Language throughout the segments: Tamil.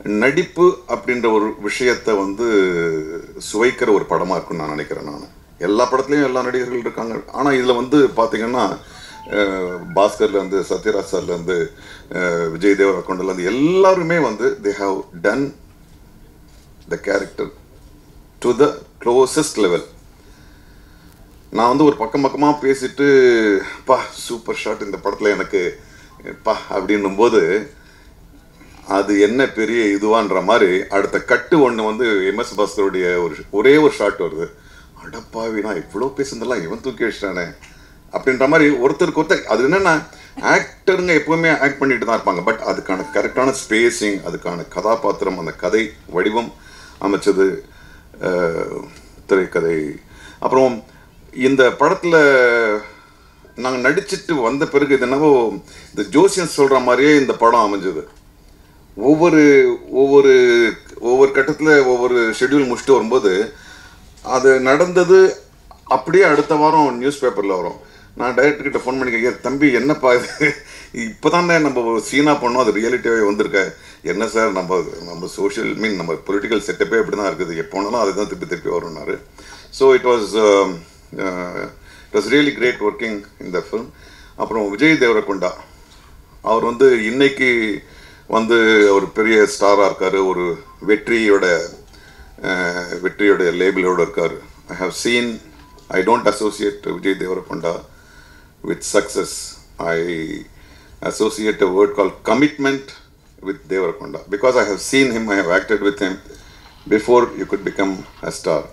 நடிப்பு அப்படின்ற ஒரு விஷயத்தை வந்து சுவைக்கிற ஒரு படமாக இருக்கும்னு நான் நினைக்கிறேன் நான் எல்லா படத்துலையும் எல்லா நடிகர்கள் இருக்காங்க ஆனால் இதில் வந்து பார்த்தீங்கன்னா அஹ், பாஸ்கர்லேருந்து சத்யராஜ் சார்லேருந்து விஜய் தேவரகொண்டலேருந்து எல்லாருமே வந்து they have done the character to the closest level நான் வந்து ஒரு பக்கம் பக்கமாக பேசிட்டு பா சூப்பர் ஷாட் இந்த படத்தில் எனக்கு பா அப்படின்னும் போது அது என்ன பெரிய இதுவான்ற மாதிரி அடுத்த கட்டு ஒன்று வந்து எம்எஸ் பாஸ்கருடைய ஒரு ஒரே ஒரு ஷாட் வருது அடப்பாவி நான் இவ்வளோ பேசுனதெல்லாம் இவன் தூக்கி வச்சிட்டானே அப்படின்ற மாதிரி ஒருத்தருக்கு ஒருத்தர் அது என்னென்னா ஆக்டருங்க எப்பவுமே ஆக்ட் பண்ணிட்டு தான் இருப்பாங்க பட் அதுக்கான கரெக்டான ஸ்பேஸிங் அதுக்கான கதாபாத்திரம் அந்த கதை வடிவம் அமைச்சது அஹ், திரைக்கதை அப்புறம் இந்த படத்தில் நாங்கள் நடிச்சிட்டு வந்த பிறகு இது என்னவோ இந்த ஜோசியன் சொல்கிற மாதிரியே இந்த படம் அமைஞ்சது ஒவ்வொரு ஒவ்வொரு ஒவ்வொரு கட்டத்தில் ஒவ்வொரு ஷெட்யூல் முடிச்சுட்டு வரும்போது அது நடந்தது அப்படியே அடுத்த வாரம் நியூஸ் பேப்பரில் வரும் நான் டைரக்டர் கிட்ட ஃபோன் பண்ணி கேட்க தம்பி என்னப்பா இது இப்போ தானே நம்ம சீனா பண்ணோம் அது ரியாலிட்டியாகவே வந்திருக்க என்ன சார் நம்ம நம்ம சோஷியல் மீன் நம்ம பொலிட்டிக்கல் செட்டப்பே அப்படி தான் இருக்குது எப்போனாலும் அதுதான் திருப்பி திருப்பி வரும்னாரு so it was it was really great working இந்த ஃபிலிம் அப்புறம் விஜய் தேவரகொண்டா அவர் வந்து இன்னைக்கு வந்து ஒரு பெரிய ஸ்டாராக இருக்கார் ஒரு வெற்றியோட அஹ், வெற்றியோட லேபிளோட இருக்கார் I have seen I don't associate Vijay Devarakonda with success I associate a word call commitment with Devarakonda because I have seen him I have acted with him before you could become a star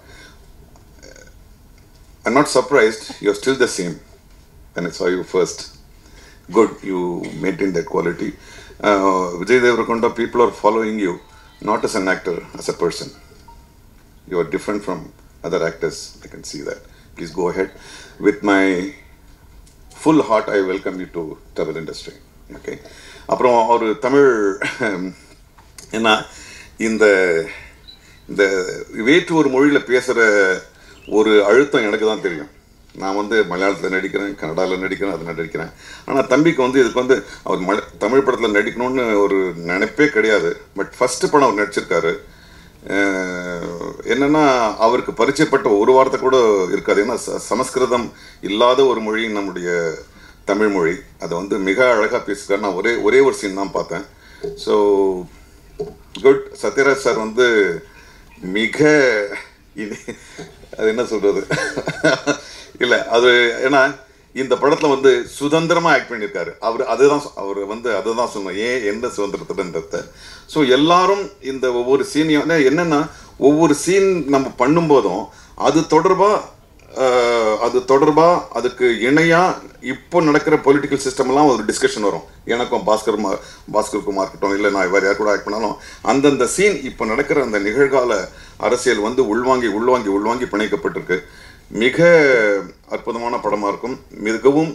I'm not surprised. You're still the same when I saw you first. Good, you maintain that quality. Uh, Vijay Devarakonda, people are following you not as an actor, as a person. You are different from other actors. I can see that. Please go ahead. With my full heart, I welcome you to Tamil industry. Okay. அப்புறம் அவர் தமிழ் ஏன்னா இந்த இந்த வேற்று ஒரு மொழியில் பேசுகிற ஒரு அழுத்தம் எனக்கு தான் தெரியும் நான் வந்து மலையாளத்தில் நடிக்கிறேன் கன்னடாவில் நடிக்கிறேன் அதில் நடிக்கிறேன் ஆனால் தம்பிக்கு வந்து இதுக்கு வந்து அவர் மல தமிழ் படத்தில் நடிக்கணும்னு ஒரு நினைப்பே கிடையாது பட் ஃபஸ்ட்டு படம் அவர் நடிச்சிருக்காரு அஹ் என்னன்னா அவருக்கு பரிச்சயப்பட்ட ஒரு வார்த்தை கூட இருக்காது ஏன்னா ச- சமஸ்கிருதம் இல்லாத ஒரு மொழி நம்முடைய தமிழ் மொழி அதை வந்து மிக அழகாக பேசியிருக்காரு நான் ஒரே ஒரே ஒரு சீன் தான் பார்த்தேன் ஸோ குட் சத்யராஜ் சார் வந்து மிக இது- அது என்ன சொல்றது இல்லை அது ஏன்னா இந்த படத்தில் வந்து சுதந்திரமாக ஆக்ட் பண்ணியிருக்காரு அவர் அதுதான் சொ- அவர் வந்து அதுதான் சொன்னோம் ஏன் எந்த சுதந்திரத்துலன்றத ஸோ எல்லாரும் இந்த ஒவ்வொரு சீனையும் என்னென்னா ஒவ்வொரு சீன் நம்ம பண்ணும்போதும் அது தொடர்பாக அது தொடர்பாக அதுக்கு இணையாக இப்போ நடக்கிற பொலிட்டிக்கல் சிஸ்டம்லாம் ஒரு டிஸ்கஷன் வரும் எனக்கும் பாஸ்கர் மா பாஸ்கர் குமார் இருக்கட்டும் இல்லை நான் வேறு யார் கூட ஆக்ட் பண்ணாலும் அந்தந்த சீன் இப்போ நடக்கிற அந்த நிகழ்கால அரசியல் வந்து உள்வாங்கி உள்வாங்கி உள்வாங்கி பிணைக்கப்பட்டிருக்கு மிக அற்புதமான படமாக இருக்கும் மிகவும்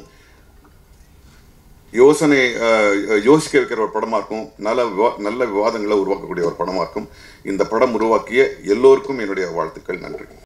யோசனை அஹ், யோசிக்க வைக்கிற ஒரு படமாக இருக்கும் நல்ல விவா நல்ல விவாதங்களை உருவாக்கக்கூடிய ஒரு படமாக இருக்கும் இந்த படம் உருவாக்கிய எல்லோருக்கும் என்னுடைய வாழ்த்துக்கள் நன்றி